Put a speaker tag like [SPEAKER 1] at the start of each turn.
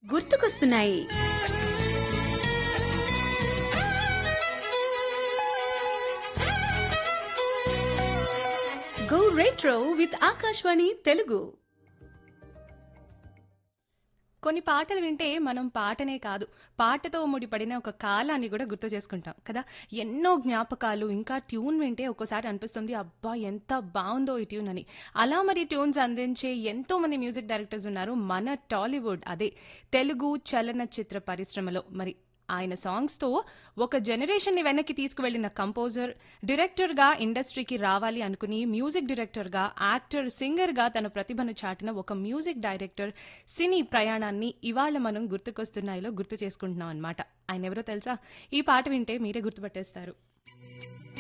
[SPEAKER 1] గుర్తుకొస్తున్నాయి go retro with Akashvani Telugu
[SPEAKER 2] కొన్ని పాటలు వింటే మనం పాటనే కాదు పాటతో ముడిపడిన ఒక కాలాన్ని కూడా గుర్తు చేసుకుంటాం కదా ఎన్నో జ్ఞాపకాలు ఇంకా ట్యూన్ వింటే ఒక్కోసారి అనిపిస్తుంది అబ్బా ఎంత బాగుందో ఈ ట్యూన్ అని అలా మరి ట్యూన్స్ అందించే ఎంతో మంది మ్యూజిక్ డైరెక్టర్స్ ఉన్నారు మన టాలీవుడ్ అదే తెలుగు చలనచిత్ర పరిశ్రమలో మరి ఆయన సాంగ్స్తో ఒక జనరేషన్ని వెనక్కి తీసుకువెళ్లిన కంపోజర్ డైరెక్టర్గా ఇండస్ట్రీకి రావాలి అనుకుని మ్యూజిక్ డైరెక్టర్గా యాక్టర్ సింగర్గా తన ప్రతిభను చాటిన ఒక మ్యూజిక్ డైరెక్టర్ సినీ ప్రయాణాన్ని ఇవాళ మనం గుర్తుకొస్తున్నాయిలో గుర్తు చేసుకుంటున్నాం అనమాట ఆయన ఎవరో తెలుసా ఈ పాట వింటే మీరే గుర్తుపట్టేస్తారు